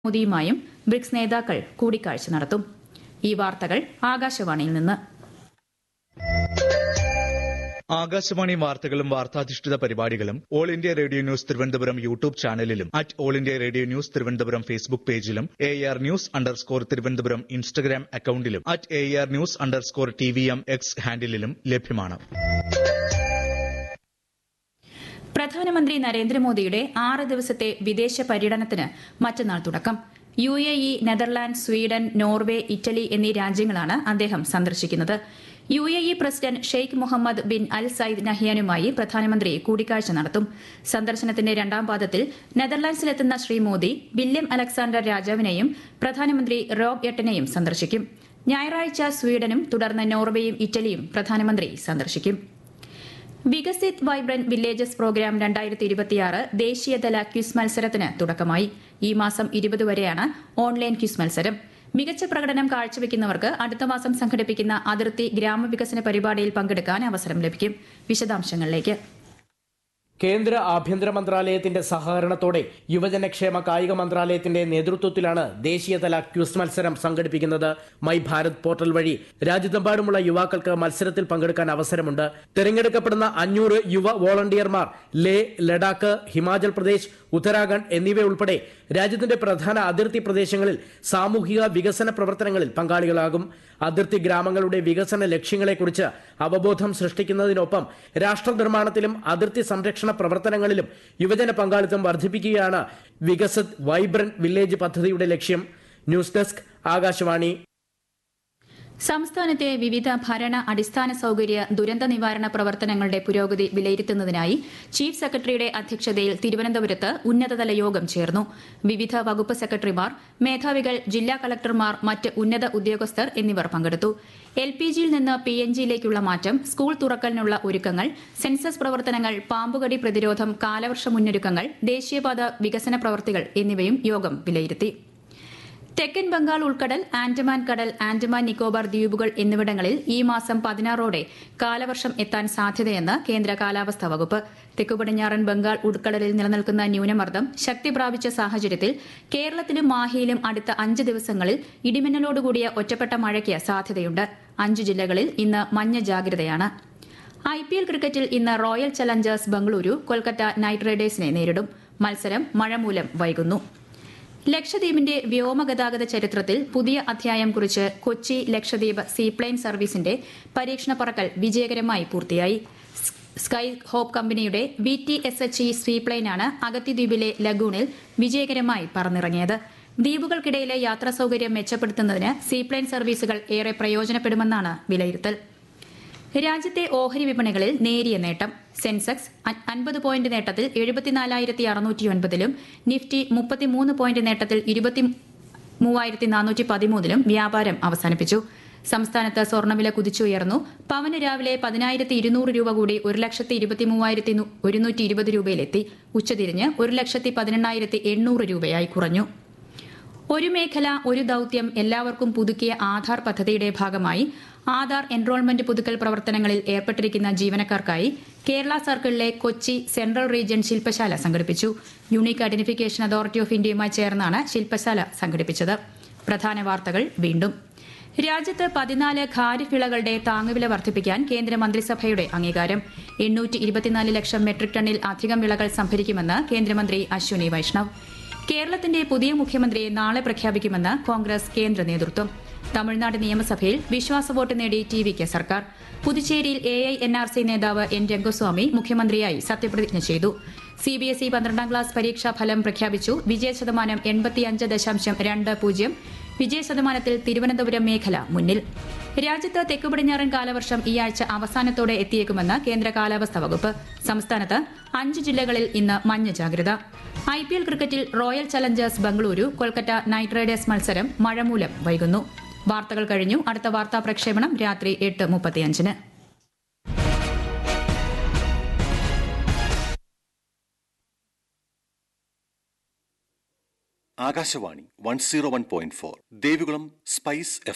മോദിയുമായും BRICS നേതാക്കൾ കൂടിക്കാഴ്ച നടത്തും ഈ വാർത്തകൾ ആകാശവാണിയിൽ നിന്ന് ആകാശവാണി വാർത്തകളും വാർത്താധിഷ്ഠിത പരിപാടികളും All India Radio news Thiruvananthapuram YouTube ചാനലിലും at All India Radio news Thiruvananthapuram Facebook പേജിലും A R news underscore Thiruvananthapuram Instagram അക്കൌണ്ടിലും at A R news underscore T V M X ഹാൻഡിലും ലഭ്യമാണ് പ്രധാനമന്ത്രി നരേന്ദ്രമോദിയുടെ ആറ് ദിവസത്തെ വിദേശ പര്യടനത്തിന് മറ്റന്നാൾ തുടക്കം U A E Netherland Sweden Norway Italy എന്നീ രാജ്യങ്ങളാണ് അദ്ദേഹം സന്ദർശിക്കുന്നത് U A E president Sheikh Mohammed bin Al Zayed നഹ്യാനുമായി പ്രധാനമന്ത്രി കൂടിക്കാഴ്ച നടത്തും സന്ദർശനത്തിന്റെ രണ്ടാം പാദത്തിൽ നെതർലാൻഡ്സിലെത്തുന്ന ശ്രീ മോദി വില്യം അലക്സാണ്ടർ രാജാവിനെയും പ്രധാനമന്ത്രി റോബ് എട്ടനെയും സന്ദർശിക്കും ഞായറാഴ്ച സ്വീഡനും തുടർന്ന് നോർവേയും ഇറ്റലിയും പ്രധാനമന്ത്രി സന്ദർശിക്കും വികസിത് വൈബ്രന്റ് വില്ലേജസ് പ്രോഗ്രാം രണ്ടായിരത്തി ഇരുപത്തിയാറ് ദേശീയതല ക്വിസ് മത്സരത്തിന് തുടക്കമായി ഈ മാസം ഇരുപത് വരെയാണ് ഓൺലൈൻ ക്വിസ് മത്സരം മികച്ച പ്രകടനം കാഴ്ചവെക്കുന്നവർക്ക് അടുത്ത മാസം സംഘടിപ്പിക്കുന്ന അതിർത്തി ഗ്രാമവികസന പരിപാടിയിൽ പങ്കെടുക്കാൻ അവസരം ലഭിക്കും വിശദാംശങ്ങളിലേക്ക് കേന്ദ്ര ആഭ്യന്തര മന്ത്രാലയത്തിന്റെ സഹകരണത്തോടെ യുവജനക്ഷേമ കായിക മന്ത്രാലയത്തിന്റെ നേതൃത്വത്തിലാണ് ദേശീയതല ക്യൂസ് മത്സരം സംഘടിപ്പിക്കുന്നത് മൈ ഭാരത് പോർട്ടൽ വഴി രാജ്യത്തെമ്പാടുമുള്ള യുവാക്കൾക്ക് മത്സരത്തിൽ പങ്കെടുക്കാൻ അവസരമുണ്ട് തിരഞ്ഞെടുക്കപ്പെടുന്ന അഞ്ഞൂറ് യുവ വോളണ്ടിയർമാർ ലേ ലഡാക്ക് ഹിമാചൽ പ്രദേശ് ഉത്തരാഖണ്ഡ് എന്നിവയുൾപ്പെടെ രാജ്യത്തിന്റെ പ്രധാന അതിർത്തി പ്രദേശങ്ങളിൽ സാമൂഹിക വികസന പ്രവർത്തനങ്ങളിൽ പങ്കാളികളാകും അതിർത്തി ഗ്രാമങ്ങളുടെ വികസന ലക്ഷ്യങ്ങളെക്കുറിച്ച് അവബോധം സൃഷ്ടിക്കുന്നതിനൊപ്പം രാഷ്ട്ര നിർമ്മാണത്തിലും അതിർത്തി സംരക്ഷണ പ്രവർത്തനങ്ങളിലും യുവജന പങ്കാളിത്തം വർദ്ധിപ്പിക്കുകയാണ് വികസിത് വൈബ്രന്റ് വില്ലേജ് പദ്ധതിയുടെ ലക്ഷ്യം ന്യൂസ് ഡെസ്ക് ആകാശവാണി സംസ്ഥാനത്തെ വിവിധ ഭരണ അടിസ്ഥാന സൌകര്യ ദുരന്ത നിവാരണ പ്രവർത്തനങ്ങളുടെ പുരോഗതി വിലയിരുത്തുന്നതിനായി ചീഫ് സെക്രട്ടറിയുടെ അധ്യക്ഷതയിൽ തിരുവനന്തപുരത്ത് ഉന്നതതല യോഗം ചേർന്നു വിവിധ വകുപ്പ് സെക്രട്ടറിമാർ മേധാവികൾ ജില്ലാ കളക്ടർമാർ മറ്റ് ഉന്നത ഉദ്യോഗസ്ഥർ എന്നിവർ പങ്കെടുത്തു എൽ പി ജിയിൽ നിന്ന് പി എൻ ജിയിലേക്കുള്ള മാറ്റം സ്കൂൾ തുറക്കലിനുള്ള ഒരുക്കങ്ങൾ സെൻസസ് പ്രവർത്തനങ്ങൾ പാമ്പുകടി പ്രതിരോധം കാലവർഷ മുന്നൊരുക്കങ്ങൾ ദേശീയപാത വികസന പ്രവൃത്തികൾ എന്നിവയും യോഗം വിലയിരുത്തി തെക്കൻ ബംഗാൾ ഉൾക്കടൽ ആൻഡമാൻ കടൽ ആൻഡമാൻ നിക്കോബാർ ദ്വീപുകൾ എന്നിവിടങ്ങളിൽ ഈ മാസം പതിനാറോടെ കാലവർഷം എത്താൻ സാധ്യതയെന്ന് കേന്ദ്ര കാലാവസ്ഥാ വകുപ്പ് തെക്കുപടിഞ്ഞാറൻ ബംഗാൾ ഉൾക്കടലിൽ നിലനിൽക്കുന്ന ന്യൂനമർദ്ദം ശക്തി പ്രാപിച്ച സാഹചര്യത്തിൽ കേരളത്തിലും മാഹിയിലും അടുത്ത അഞ്ച് ദിവസങ്ങളിൽ ഇടിമിന്നലോടുകൂടിയ ഒറ്റപ്പെട്ട മഴയ്ക്ക് സാധ്യതയുണ്ട് അഞ്ച് ജില്ലകളിൽ ഇന്ന് മഞ്ഞ ജാഗ്രതയാണ് ഐ പി എൽ ക്രിക്കറ്റിൽ ഇന്ന് Royal Challengers Bengaluru Kolkata Knight റൈഡേഴ്സിനെ നേരിടും മത്സരം മഴ മൂലം വൈകുന്നു ലക്ഷദ്വീപിന്റെ വ്യോമഗതാഗത ചരിത്രത്തിൽ പുതിയ അധ്യായം കുറിച്ച് കൊച്ചി ലക്ഷദ്വീപ് സീപ്ലെയിൻ സർവീസിന്റെ പരീക്ഷണ പറക്കൽ വിജയകരമായി പൂർത്തിയായി സ്കൈ ഹോപ്പ് കമ്പനിയുടെ V T S H E സീപ്ലെയിനാണ് അഗത്തിദ്വീപിലെ ലഗൂണിൽ വിജയകരമായി പറന്നിറങ്ങിയത് ദ്വീപുകൾക്കിടയിലെ യാത്രാ സൌകര്യം മെച്ചപ്പെടുത്തുന്നതിന് സീപ്ലെയിൻ സർവീസുകൾ ഏറെ പ്രയോജനപ്പെടുമെന്നാണ് വിലയിരുത്തൽ രാജ്യത്തെ ഓഹരി വിപണികളിൽ നേരിയ നേട്ടം സെൻസെക്സ് അൻപത് പോയിന്റ് നേട്ടത്തിൽ എഴുപത്തിനാലായിരത്തി അറുന്നൂറ്റിയൊൻപതിലും നിഫ്റ്റി മുപ്പത്തിമൂന്ന് പോയിന്റ് നേട്ടത്തിൽ ഇരുപത്തി മൂവായിരത്തി നാനൂറ്റി പതിമൂന്നിലും വ്യാപാരം അവസാനിപ്പിച്ചു സംസ്ഥാനത്ത് സ്വർണ്ണവില കുതിച്ചുയർന്നു പവന് രാവിലെ പതിനായിരത്തി ഇരുന്നൂറ് രൂപ കൂടി ഒരു ലക്ഷത്തി ഇരുപത്തി മൂവായിരത്തി ഒരുന്നൂറ്റി ഇരുപത് രൂപയിലെത്തി ഉച്ചതിരിഞ്ഞ് ഒരു ലക്ഷത്തി പതിനെണ്ണായിരത്തി എണ്ണൂറ് രൂപയായി കുറഞ്ഞു ഒരു മേഖല ഒരു ദൌത്യം എല്ലാവർക്കും പുതുക്കിയ ആധാർ പദ്ധതിയുടെ ഭാഗമായി ആധാർ എൻറോൾമെന്റ് പുതുക്കൽ പ്രവർത്തനങ്ങളിൽ ഏർപ്പെട്ടിരിക്കുന്ന ജീവനക്കാർക്കായി കേരള സർക്കിളിലെ കൊച്ചി സെൻട്രൽ റീജിയൻ ശില്പശാല സംഘടിപ്പിച്ചു യൂണീക് ഐഡന്റിഫിക്കേഷൻ അതോറിറ്റി ഓഫ് ഇന്ത്യയുമായി ചേർന്നാണ് ശില്പശാല സംഘടിപ്പിച്ചത് പ്രധാന വാർത്തകൾ വീണ്ടും രാജ്യത്ത് പതിനാല് ഖാരിഫ് വിളകളുടെ താങ്ങുവില വർദ്ധിപ്പിക്കാൻ കേന്ദ്ര മന്ത്രിസഭയുടെ അംഗീകാരം എണ്ണൂറ്റി ഇരുപത്തിനാല് ലക്ഷം മെട്രിക് ടണ്ണിൽ അധികം വിളകൾ സംഭരിക്കുമെന്ന് കേന്ദ്രമന്ത്രി അശ്വനി വൈഷ്ണവ് കേരളത്തിന്റെ പുതിയ മുഖ്യമന്ത്രിയെ നാളെ പ്രഖ്യാപിക്കുമെന്ന് കോൺഗ്രസ് കേന്ദ്ര നേതൃത്വം തമിഴ്നാട് നിയമസഭയിൽ വിശ്വാസ വോട്ട് നേടി ടി വിക്ക് സർക്കാർ പുതുച്ചേരിയിൽ A I N R C നേതാവ് എൻ രംഗസ്വാമി മുഖ്യമന്ത്രിയായി സത്യപ്രതിജ്ഞ ചെയ്തു സി ബി എസ് ഇ പന്ത്രണ്ടാം ക്ലാസ് പരീക്ഷാ ഫലം പ്രഖ്യാപിച്ചു വിജയ ശതമാനം എൺപത്തിയഞ്ച് ദശാംശം രണ്ട് പൂജ്യം വിജയ ശതമാനത്തിൽ തിരുവനന്തപുരം മേഖല മുന്നിൽ രാജ്യത്ത് തെക്കു പടിഞ്ഞാറൻ കാലവർഷം ഈ ആഴ്ച അവസാനത്തോടെ എത്തിയേക്കുമെന്ന് കേന്ദ്ര കാലാവസ്ഥാ വകുപ്പ് സംസ്ഥാനത്ത് അഞ്ച് ജില്ലകളിൽ ഇന്ന് മഞ്ഞ ജാഗ്രത ഐ പി എൽ ക്രിക്കറ്റിൽ Royal Challengers Bengaluru Kolkata Knight Riders മത്സരം മഴ മൂലം വൈകുന്നു വാർത്തകൾ കഴിഞ്ഞു അടുത്ത വാർത്താ പ്രക്ഷേപണം രാത്രി എട്ട് മുപ്പത്തിയഞ്ചിന് Akashvani one zero one point four Devikulam spice